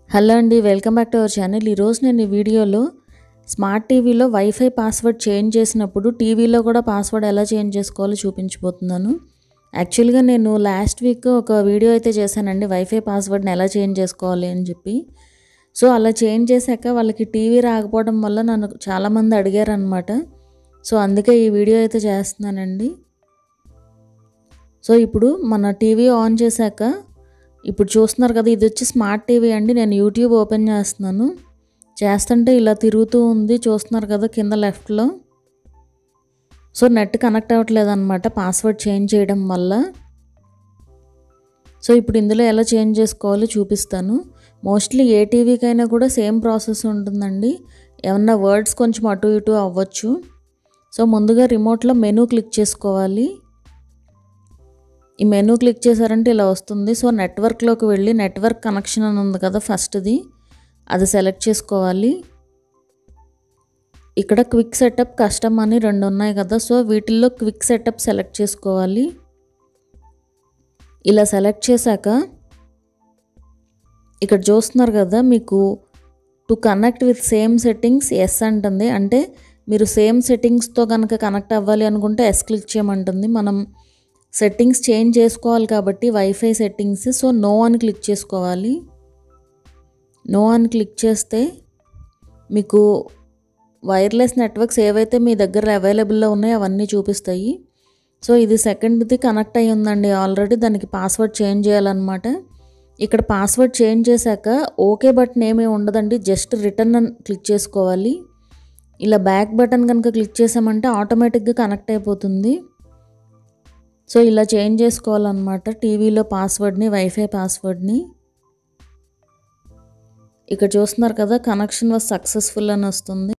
hello అండి welcome back to our channel ఈరోజు నేను ఈ వీడియోలో స్మార్ట్ టీవీలో వైఫై పాస్వర్డ్ చేంజ్ చేసినప్పుడు టీవీలో కూడా పాస్వర్డ్ ఎలా చేంజ్ చేసుకోవాలో చూపించబోతున్నాను యాక్చువల్గా నేను లాస్ట్ వీక్ ఒక వీడియో అయితే చేశానండి వైఫై పాస్వర్డ్ని ఎలా చేంజ్ చేసుకోవాలి అని చెప్పి సో అలా చేంజ్ చేశాక వాళ్ళకి టీవీ రాకపోవడం వల్ల నన్ను చాలామంది అడిగారు అనమాట సో అందుకే ఈ వీడియో అయితే చేస్తున్నానండి సో ఇప్పుడు మన టీవీ ఆన్ చేశాక ఇప్పుడు చూస్తున్నారు కదా ఇది వచ్చి స్మార్ట్ టీవీ అండి నేను యూట్యూబ్ ఓపెన్ చేస్తున్నాను చేస్తుంటే ఇలా తిరుగుతూ ఉంది చూస్తున్నారు కదా కింద లెఫ్ట్లో సో నెట్ కనెక్ట్ అవ్వట్లేదు అనమాట పాస్వర్డ్ చేంజ్ చేయడం వల్ల సో ఇప్పుడు ఇందులో ఎలా చేంజ్ చేసుకోవాలో చూపిస్తాను మోస్ట్లీ ఏ టీవీకైనా కూడా సేమ్ ప్రాసెస్ ఉంటుందండి ఏమన్నా వర్డ్స్ కొంచెం అటు ఇటు అవ్వచ్చు సో ముందుగా రిమోట్లో మెనూ క్లిక్ చేసుకోవాలి ఈ మెనూ క్లిక్ చేశారంటే ఇలా వస్తుంది సో నెట్వర్క్లోకి వెళ్ళి నెట్వర్క్ కనెక్షన్ అని ఉంది కదా ఫస్ట్ది అది సెలెక్ట్ చేసుకోవాలి ఇక్కడ క్విక్ సెటప్ కస్టమ్ అని రెండు ఉన్నాయి కదా సో వీటిల్లో క్విక్ సెటప్ సెలెక్ట్ చేసుకోవాలి ఇలా సెలెక్ట్ చేశాక ఇక్కడ చూస్తున్నారు కదా మీకు to connect with same settings yes అంటుంది అంటే మీరు సేమ్ సెట్టింగ్స్తో కనుక కనెక్ట్ అవ్వాలి అనుకుంటే ఎస్ క్లిక్ చేయమంటుంది మనం సెట్టింగ్స్ చేంజ్ చేసుకోవాలి కాబట్టి వైఫై సెట్టింగ్స్ సో నో అని క్లిక్ చేసుకోవాలి నో అని క్లిక్ చేస్తే మీకు వైర్లెస్ నెట్వర్క్స్ ఏవైతే మీ దగ్గర అవైలబుల్లో ఉన్నాయో అవన్నీ చూపిస్తాయి సో ఇది సెకండ్ది కనెక్ట్ అయ్యి ఉందండి ఆల్రెడీ దానికి పాస్వర్డ్ చేంజ్ చేయాలన్నమాట ఇక్కడ పాస్వర్డ్ చేంజ్ చేశాక ఓకే బటన్ ఏమీ ఉండదండి జస్ట్ రిటర్న్ అని క్లిక్ చేసుకోవాలి ఇలా బ్యాక్ బటన్ కనుక క్లిక్ చేసామంటే ఆటోమేటిక్గా కనెక్ట్ అయిపోతుంది సో ఇలా చేంజ్ చేసుకోవాలన్నమాట టీవీలో పాస్వర్డ్ని వైఫై పాస్వర్డ్ని ఇక్కడ చూస్తున్నారు కదా కనెక్షన్ వాజ్ సక్సెస్ఫుల్ అని వస్తుంది